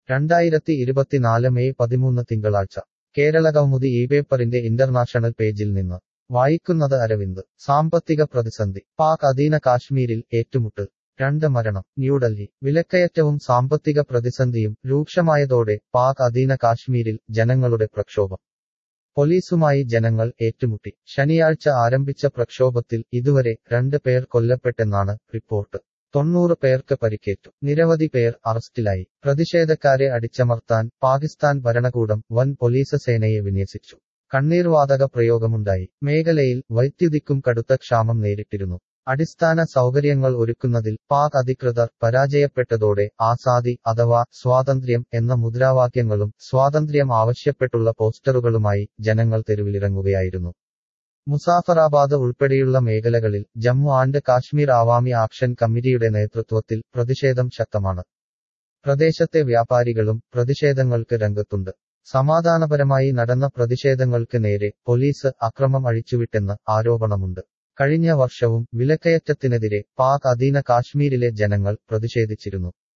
രണ്ടായിരത്തി ഇരുപത്തിനാല് മെയ് പതിമൂന്ന് തിങ്കളാഴ്ച കേരളകൗമുദി ഈ പേപ്പറിന്റെ ഇന്റർനാഷണൽ പേജിൽ നിന്ന് വായിക്കുന്നത് അരവിന്ദ് സാമ്പത്തിക പ്രതിസന്ധി പാക് അധീന കാശ്മീരിൽ ഏറ്റുമുട്ടൽ രണ്ട് മരണം ന്യൂഡൽഹി വിലക്കയറ്റവും സാമ്പത്തിക പ്രതിസന്ധിയും രൂക്ഷമായതോടെ പാക് അധീന കാശ്മീരിൽ ജനങ്ങളുടെ പ്രക്ഷോഭം പോലീസുമായി ജനങ്ങൾ ഏറ്റുമുട്ടി ശനിയാഴ്ച ആരംഭിച്ച പ്രക്ഷോഭത്തിൽ ഇതുവരെ രണ്ട് പേർ കൊല്ലപ്പെട്ടെന്നാണ് റിപ്പോർട്ട് തൊണ്ണൂറ് പേർക്ക് പരിക്കേറ്റു നിരവധി പേർ അറസ്റ്റിലായി പ്രതിഷേധക്കാരെ അടിച്ചമർത്താൻ പാകിസ്ഥാൻ ഭരണകൂടം വൻ പോലീസ് സേനയെ വിന്യസിച്ചു കണ്ണീർവാതക പ്രയോഗമുണ്ടായി മേഖലയിൽ വൈദ്യുതിക്കും കടുത്ത ക്ഷാമം നേരിട്ടിരുന്നു അടിസ്ഥാന സൗകര്യങ്ങൾ ഒരുക്കുന്നതിൽ പാക് അധികൃതർ പരാജയപ്പെട്ടതോടെ ആസാദി അഥവാ സ്വാതന്ത്ര്യം എന്ന മുദ്രാവാക്യങ്ങളും സ്വാതന്ത്ര്യം ആവശ്യപ്പെട്ടുള്ള പോസ്റ്ററുകളുമായി ജനങ്ങൾ തെരുവിലിറങ്ങുകയായിരുന്നു മുസാഫറാബാദ് ഉൾപ്പെടെയുള്ള മേഖലകളിൽ ജമ്മു ആൻഡ് കാശ്മീർ ആവാമി ആക്ഷൻ കമ്മിറ്റിയുടെ നേതൃത്വത്തിൽ പ്രതിഷേധം ശക്തമാണ് പ്രദേശത്തെ വ്യാപാരികളും പ്രതിഷേധങ്ങൾക്ക് രംഗത്തുണ്ട് സമാധാനപരമായി നടന്ന പ്രതിഷേധങ്ങൾക്ക് നേരെ പോലീസ് അക്രമം അഴിച്ചുവിട്ടെന്ന് ആരോപണമുണ്ട് കഴിഞ്ഞ വർഷവും വിലക്കയറ്റത്തിനെതിരെ പാക് അധീന കാശ്മീരിലെ ജനങ്ങൾ പ്രതിഷേധിച്ചിരുന്നു